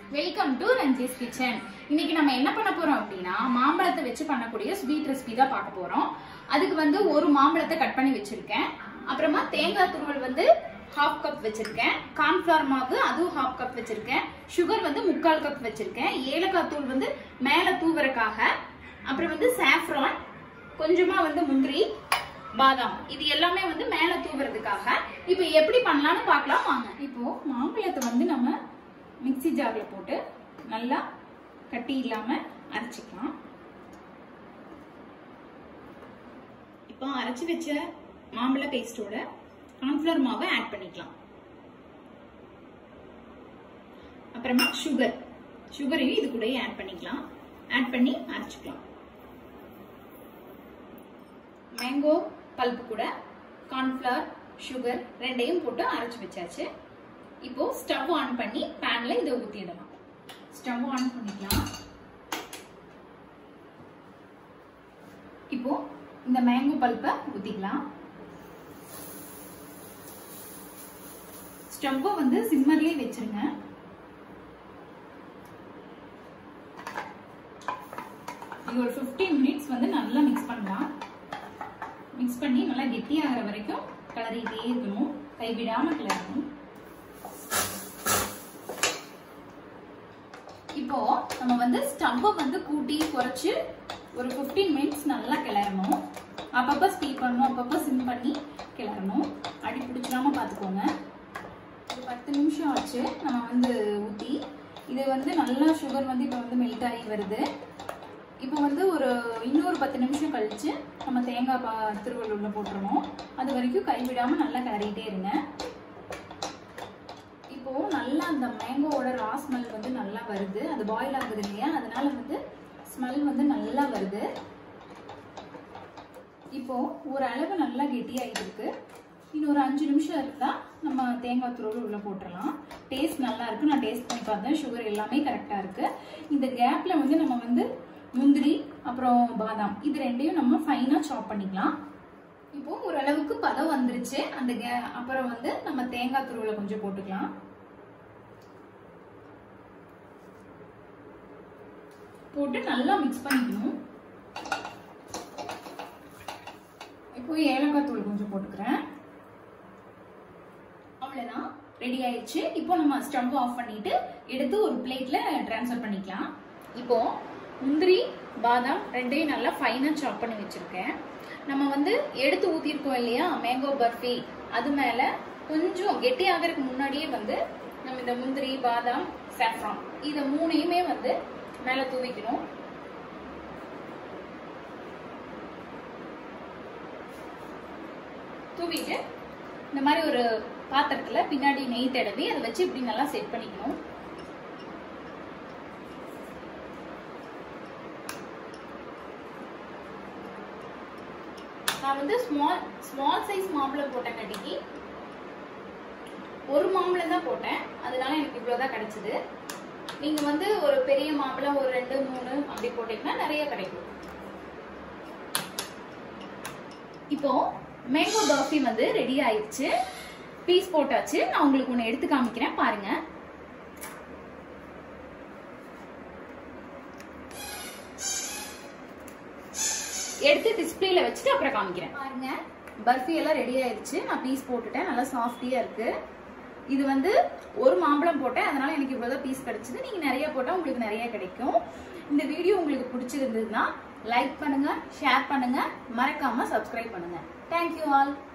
welcome to Ranji's kitchen இன்னைக்கு நம்ம என்ன பண்ண போறோம் அப்படின்னா மாம்பழத்தை வச்சு பண்ணக்கூடிய ஸ்வீட் ரெசிபி தான் பார்க்க போறோம் அதுக்கு வந்து ஒரு மாம்பழத்தை கட் பண்ணி வச்சிருக்கேன் அப்புறமா தேங்காய் துருவல் வந்து ஹாஃப் கப் வச்சிருக்கேன் கார்ன்ஃபிளவர் மாவு அதுவும் ஹாஃப் கப் வச்சிருக்கேன் சுகர் வந்து முக்கால் கப் வச்சிருக்கேன் ஏலக்காய் தூள் வந்து மேல தூவறக்காக அப்புறம் வந்து சாஃப்ரான் கொஞ்சமா வந்து முந்திரி பாதாம் இது எல்லாமே வந்து மேல தூவுறதுக்காக இப்போ எப்படி பண்ணலாம்னு பார்க்கலாம் வாங்க இப்போ மாம்பழத்தை வந்து நம்ம மிக்ஸி ஜார்ல போட்டு நல்லா கட்டி இல்லாம அரைச்சிக்கலாம் இப்போ அரைச்சு வச்ச மாம்பழ பேஸ்டோட கார்ன்ஃபிளவர் மாவை ஆட் பண்ணிக்கலாம் அப்புறமா சுகர் சுகரையும் இது கூடயே ஆட் பண்ணிக்கலாம் ஆட் பண்ணி அரைச்சிக்கலாம் மேங்கோ பல்ப்பு கூட கார்ன்ஃபிளவர் சுகர் ரெண்டையும் போட்டு அரைச்சு வச்சாச்சு இப்போ ஸ்டவ் ஆன் பண்ணி பேன்ல இதை ஊத்திடலாம் ஸ்டவ் ஆன் பண்ணிக்கலாம் இப்போ இந்த மேங்கோ பல்ப்பை ஊத்திக்கலாம் ஸ்டவ்வை வந்து சிம்மர்லயே வச்சிருங்க இது ஒரு 15 மினிட்ஸ் வந்து நல்லா மிக்ஸ் பண்ணலாம் மிக்ஸ் பண்ணி நல்லா கெட்டியாகிற வரைக்கும் கிளறிட்டே இருக்கணும் கைவிடாம கிளறணும் இப்போ நம்ம வந்து ஸ்டவ்வை வந்து கூட்டி குறைச்சு ஒரு 15 மினிட்ஸ் நல்லா கிளறணும் அப்பப்போ ஸ்பீட் பண்ணணும் அப்பப்போ சிம் பண்ணி கிளறணும் அடி பிடிச்சிடாம பார்த்துக்கோங்க ஒரு பத்து நிமிஷம் ஆச்சு நம்ம வந்து ஊற்றி இது வந்து நல்லா சுகர் வந்து இப்போ வந்து மெல்ட் ஆகி வருது இப்போ வந்து ஒரு இன்னொரு பத்து நிமிஷம் கழிச்சு நம்ம தேங்காய் பா திருவள் உள்ள போட்டுருவோம் அது வரைக்கும் கைவிடாம நல்லா கிளறிட்டே இருங்க இப்போ நல்லா அந்த மேங்கோவோட ரா ஸ்மெல் வந்து நல்லா வருது அது பாயில் ஆகுது இல்லையா அதனால வந்து ஸ்மெல் வந்து நல்லா வருது இப்போ ஒரு அளவு நல்லா கெட்டியாகிட்டு இருக்கு இன்னும் ஒரு அஞ்சு நிமிஷம் இருந்தா நம்ம தேங்காய் துருவல் உள்ள போட்டுடலாம் டேஸ்ட் நல்லா இருக்கு நான் டேஸ்ட் பண்ணி பார்த்தேன் சுகர் எல்லாமே கரெக்டா இருக்கு இந்த கேப்ல வந்து நம்ம வந்து முந்திரி அப்புறம் பாதாம் இது ரெண்டையும் நம்ம ஃபைனா சாப் பண்ணிக்கலாம் இப்போ ஓரளவுக்கு பதம் வந்துருச்சு அந்த கே அப்புறம் வந்து நம்ம தேங்காய் துருவலை கொஞ்சம் போட்டுக்கலாம் போட்டு நல்லா மிக்ஸ் பண்ணிக்கணும் இப்போ ஏலக்காய் தூள் கொஞ்சம் போட்டுக்கிறேன் அவ்வளவுதான் ரெடி ஆயிடுச்சு இப்போ நம்ம ஸ்டவ் ஆஃப் பண்ணிட்டு எடுத்து ஒரு பிளேட்ல ட்ரான்ஸ்ஃபர் பண்ணிக்கலாம் இப்போ முந்திரி பாதாம் ரெண்டையும் நல்லா ஃபைனா சாப் பண்ணி வச்சிருக்கேன் நம்ம வந்து எடுத்து ஊத்திருக்கோம் இல்லையா மேங்கோ பர்ஃபி அது மேல கொஞ்சம் கெட்டி ஆகிறதுக்கு முன்னாடியே வந்து நம்ம இந்த முந்திரி பாதாம் சாஃப்ரான் இத மூணையுமே வந்து மேல தூவிக்கணும் தூவிட்டு இந்த மாதிரி ஒரு பாத்திரத்துல பின்னாடி நெய் தடவி அதை வச்சு இப்படி நல்லா செட் பண்ணிக்கணும் நான் வந்து ஸ்மால் ஸ்மால் சைஸ் மாம்பழம் போட்டேன் கட்டிக்கு ஒரு மாம்பழம் தான் போட்டேன் அதனால எனக்கு இவ்வளவுதான் கிடைச்சது நீங்க வந்து ஒரு பெரிய மாம்பழம் ஒரு ரெண்டு மூணு அப்படி போட்டீங்கன்னா நிறைய கிடைக்கும் இப்போ மேங்கோ பர்ஃபி வந்து ரெடி ஆயிடுச்சு பீஸ் போட்டாச்சு நான் உங்களுக்கு ஒன்று எடுத்து காமிக்கிறேன் பாருங்க எடுத்து டிஸ்பிளேல வச்சுட்டு அப்புறம் காமிக்கிறேன் பாருங்க பர்ஃபி எல்லாம் ரெடி ஆயிடுச்சு நான் பீஸ் போட்டுட்டேன் நல்லா சாஃப்டியா இருக்கு இது வந்து ஒரு மாம்பழம் போட்டேன் அதனால எனக்கு இவ்வளவுதான் பீஸ் கிடைச்சது நீங்க நிறைய போட்டா உங்களுக்கு நிறைய கிடைக்கும் இந்த வீடியோ உங்களுக்கு பிடிச்சிருந்ததுன்னா லைக் பண்ணுங்க ஷேர் பண்ணுங்க மறக்காம சப்ஸ்கிரைப் பண்ணுங்க தேங்க்யூ ஆல்